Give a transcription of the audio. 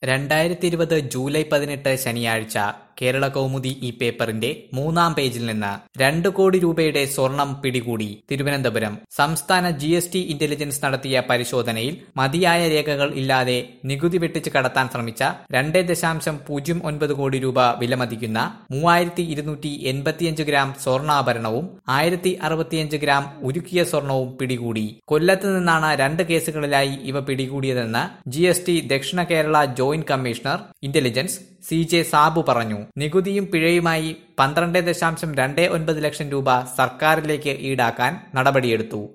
രണ്ടായിരത്തി ഇരുപത് ജൂലൈ പതിനെട്ട് ശനിയാഴ്ച കേരള കൗമുദി ഈ പേപ്പറിന്റെ മൂന്നാം പേജിൽ നിന്ന് രണ്ട് കോടി രൂപയുടെ സ്വർണം പിടികൂടി തിരുവനന്തപുരം സംസ്ഥാന ജി എസ് ടി ഇന്റലിജൻസ് നടത്തിയ പരിശോധനയിൽ മതിയായ രേഖകൾ ഇല്ലാതെ നികുതി വെട്ടിച്ച് കടത്താൻ ശ്രമിച്ച രണ്ട് ദശാംശം പൂജ്യം ഒൻപത് കോടി രൂപ വിലമതിക്കുന്ന മൂവായിരത്തി ഇരുന്നൂറ്റി എൺപത്തിയഞ്ച് ഗ്രാം സ്വർണ്ണാഭരണവും ആയിരത്തി അറുപത്തിയഞ്ച് ഗ്രാം ഉരുക്കിയ സ്വർണവും പിടികൂടി കൊല്ലത്ത് നിന്നാണ് രണ്ട് കേസുകളിലായി ഇവ പിടികൂടിയതെന്ന് ജി എസ് ടി ദക്ഷിണ Kerala joint commissioner intelligence C J Sabu പറഞ്ഞു നികുതിയും പിഴയുമായി പന്ത്രണ്ട് ദശാംശം രണ്ട് ഒൻപത് ലക്ഷം രൂപ സർക്കാരിലേക്ക് ഈടാക്കാൻ നടപടിയെടുത്തു